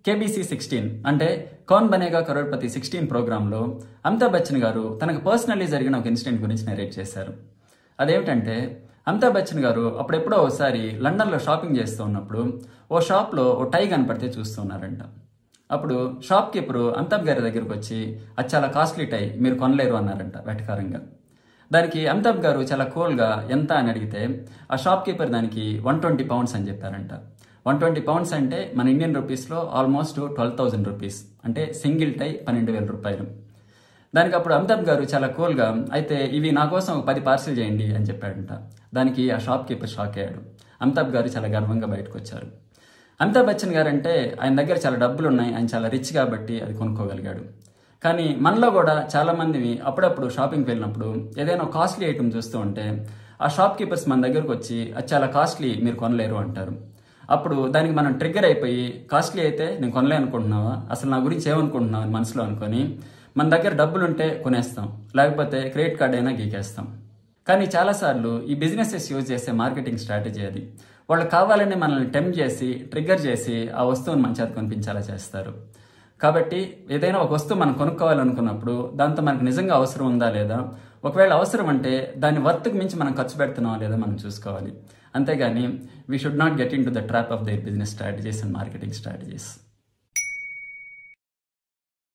KBC sixteen అంటే కౌన్ బనేగా crorepati sixteen ప్రోగ్రాంలో అమితాబ్ బచ్చన్ గారు తనకు పర్సనల్లీ జరిగిన ఒక ఇన్సిడెంట్ గురించి నెరేట్ చేశారు అదేమిటంటే అమితాబ్ బచ్చన్ గారు అప్పుడెప్పుడో ఒకసారి లండన్లో షాపింగ్ చేస్తూ ఉన్నప్పుడు ఓ షాప్లో ఓ టై కనపడితే చూస్తూ ఉన్నారంట అప్పుడు షాప్ కీపరు అమితాబ్ గారి దగ్గరకు వచ్చి అది చాలా కాస్ట్లీ టై మీరు కొనలేరు అన్నారంట వెటకారంగా దానికి అమితాబ్ గారు చాలా కూల్గా ఎంత అని అడిగితే ఆ షాప్ కీపర్ దానికి వన్ ట్వంటీ పౌండ్స్ అని చెప్పారంట వన్ ట్వంటీ పౌండ్స్ అంటే మన ఇండియన్ రూపీస్లో ఆల్మోస్ట్ ట్వెల్వ్ థౌసండ్ రూపీస్ అంటే సింగిల్ టై పన్నెండు వేల రూపాయలు దానికి అప్పుడు అమితాబ్ గారు చాలా కూల్గా అయితే ఇవి నా కోసం ఒక పది పార్సిల్ చేయండి అని చెప్పాడంట దానికి ఆ షాప్ కీపర్ షాక్ అయ్యాడు అమితాబ్ గారు చాలా గర్వంగా బయటకు వచ్చారు అమితాబ్ బచ్చన్ గారు అంటే ఆయన దగ్గర చాలా డబ్బులు ఉన్నాయి ఆయన చాలా రిచ్ కాబట్టి అది కొనుక్కోగలిగాడు కానీ మనలో కూడా చాలా మంది అప్పుడప్పుడు షాపింగ్కి వెళ్ళినప్పుడు ఏదైనా కాస్ట్లీ ఐటమ్ చూస్తూ ఉంటే ఆ షాప్ కీపర్స్ మన దగ్గరకు వచ్చి అది చాలా కాస్ట్లీ మీరు కొనలేరు అంటారు అప్పుడు దానికి మనం ట్రిగ్గర్ అయిపోయి కాస్ట్లీ అయితే నేను కొనలే అనుకుంటున్నావా అసలు నా గురించి ఏమనుకుంటున్నావు అని మనసులో అనుకొని మన దగ్గర డబ్బులు ఉంటే కొనేస్తాం లేకపోతే క్రెడిట్ కార్డ్ అయినా గీకేస్తాం కానీ చాలాసార్లు ఈ బిజినెసెస్ యూజ్ చేసే మార్కెటింగ్ స్ట్రాటజీ అది వాళ్ళు కావాలని మనల్ని టెంప్ట్ చేసి ట్రిగ్గర్ చేసి ఆ వస్తువుని మన చేత కొనిపించేలా చేస్తారు కాబట్టి ఏదైనా ఒక వస్తువు మనం కొనుక్కోవాలనుకున్నప్పుడు దాంతో మనకు నిజంగా అవసరం ఉందా లేదా ఒకవేళ అవసరం అంటే దాని వర్త్కి మించి మనం ఖర్చు పెడుతున్నావా లేదా మనం చూసుకోవాలి అంతేగాని we should not get into the trap of their business strategies and marketing strategies